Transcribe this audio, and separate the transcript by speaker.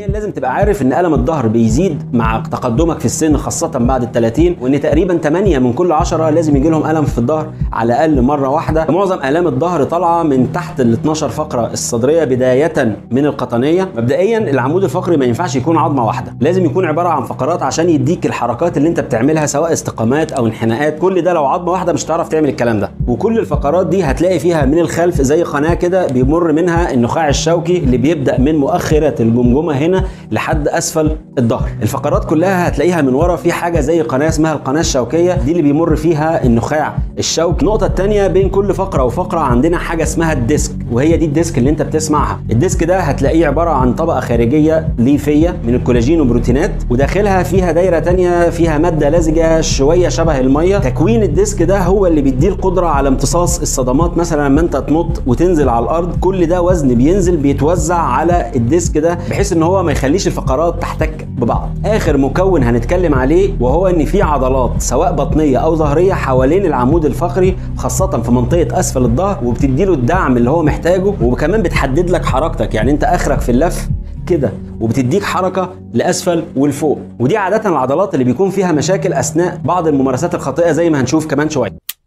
Speaker 1: لازم تبقى عارف ان الم الظهر بيزيد مع تقدمك في السن خاصه بعد ال 30 وان تقريبا 8 من كل 10 لازم يجي لهم الم في الظهر على الاقل مره واحده معظم الام الظهر طالعه من تحت ال 12 فقره الصدريه بدايه من القطنيه مبدئيا العمود الفقري ما ينفعش يكون عظمه واحده لازم يكون عباره عن فقرات عشان يديك الحركات اللي انت بتعملها سواء استقامات او انحناءات كل ده لو عظمه واحده مش هتعرف تعمل الكلام ده وكل الفقرات دي هتلاقي فيها من الخلف زي قناه كده بيمر منها النخاع الشوكي اللي بيبدا من مؤخره الجمجمه هنا لحد اسفل الظهر الفقرات كلها هتلاقيها من ورا في حاجه زي قناه اسمها القناه الشوكيه دي اللي بيمر فيها النخاع الشوكي النقطه الثانيه بين كل فقره وفقره عندنا حاجه اسمها الديسك وهي دي الديسك اللي انت بتسمعها الديسك ده هتلاقيه عباره عن طبقه خارجيه ليفيه من الكولاجين وبروتينات وداخلها فيها دايره تانية فيها ماده لزجه شويه شبه الميه تكوين الديسك ده هو اللي بيديه القدره على امتصاص الصدمات مثلا لما انت تنط وتنزل على الارض كل ده وزن بينزل بيتوزع على الديسك ده بحيث ان هو ما يخليش الفقرات تحتك ببعض اخر مكون هنتكلم عليه وهو ان في عضلات سواء بطنيه او ظهريه حوالين العمود الفقري خاصه في منطقه اسفل الظهر وبتديله الدعم اللي هو محتاجه وكمان بتحدد لك حركتك يعني انت اخرك في اللف كده وبتديك حركه لاسفل ولفوق ودي عاده العضلات اللي بيكون فيها مشاكل اثناء بعض الممارسات الخاطئه زي ما هنشوف كمان شويه